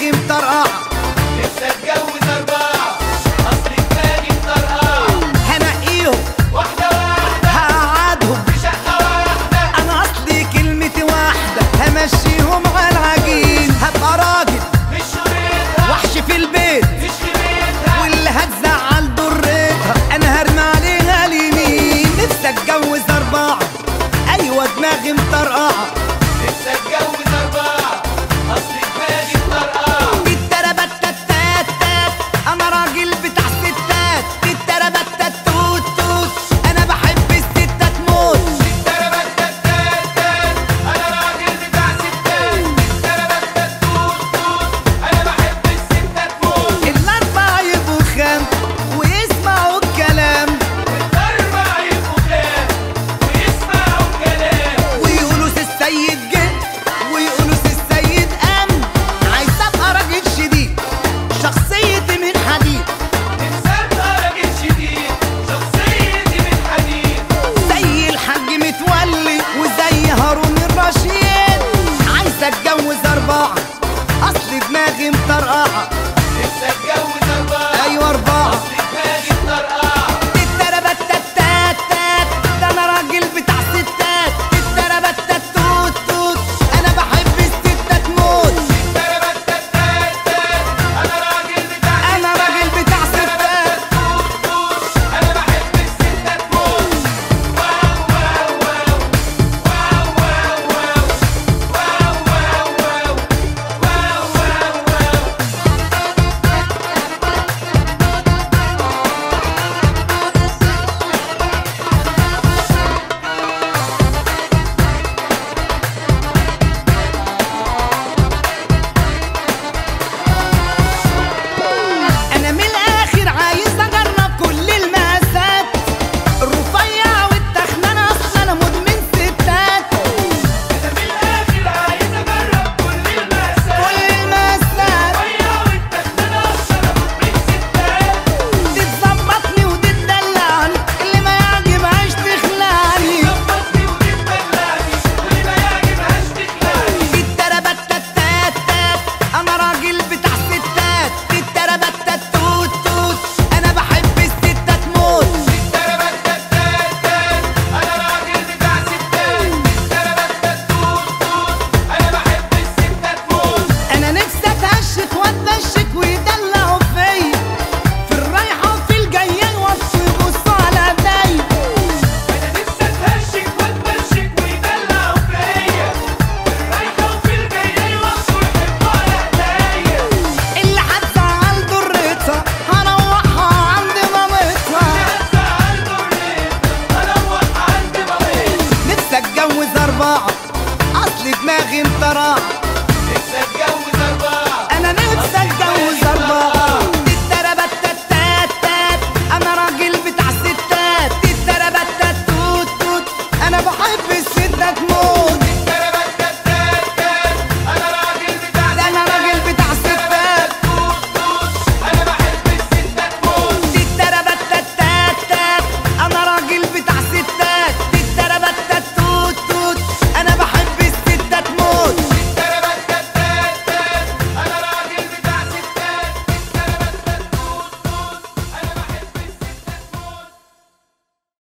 دماغي مطرقعة نفسي اتجوز اربعة اصل دماغي مطرقعة هنقيهم واحدة واحدة هقعدهم في شقة واحدة انا اصلي كلمتي واحدة همشيهم على العجين هبقى راجل مش شريطها وحش في البيت مش خيمتها واللي هتزعل ضرتها انا هرمي عليها اليمين نفسي اتجوز اربعة ايوه دماغي مطرقعة نفسي اتجوز اربعة اصل دماغي مطرقعة التربتتاتات انا راجل بتاع ستات التربتتات توت توت انا بحب الستات موت التربتتاتات انا راجل بتاع ستات التربتتات توت توت انا بحب الستات موت الاربعة يبقوا خام ويسمعوا الكلام الاربعة يبقوا خام ويسمعوا الكلام ويقولوا سي السيد جه ويقولوا سي السيد قام عايز ابقى راجل شديد شخصيتي من حديد نفسي ابقى راجل شديد شخصيتي من حديد زي الحاج متولي وزي هارون الرشيد عايز اتجوز اربعة اصل دماغي مطرقعة نفسي اتجوز اربعة ايوه اربعة اصل دماغي مطرقعة التربتتاتات ده انا راجل بتاع ستات التربتتات توت توت انا بحب الستات موت التربتتاتات انا راجل بتاع انا راجل بتاع ستات توت توت انا بحب الستات موت واو واو واو واو واو واو واو واو واو واو واو انا من الاخر عايز اجرب كل المقاسات الرفيع والتخنان اصلا انا مدمن ستات انا من الاخر عايز اجرب كل المقاسات كل المقاسات ويا والتخنان اصلا مدمن ستات تتظبطني وتدلعني اللي ما يعجبهاش تخلعني ظبطني وتتبلعني واللي ما يعجبهاش تخلعني التربتتاتات انا راجل بتاع ستات التربتتات توت توت انا بحب الستات موت التربتتاتات انا راجل بتاع ستات التربتتات توت توت انا بحب الستات موت انا نفسي اتهشك واتدشك ويدلعوا فيا في الرايحه وفي الجايه يوصوا يبصوا على ايديا انا نفسي اتهشك واتمشك ويدلعوا فيا في الرايحه وفي الجايه يوصوا يحبوا على ايديا اللي هتزعل ضرتها هروحها عند مامتها هتزعل ضرتها اروح عند مامتها نفسي اتجوز اربعه اصل دماغي مطرقعه نفسي اتجوز اربعه انا نفسي اتجوز اربعه التربتتاتات انا راجل بتاع ستات التربتتات توت توت انا بحب الستات موت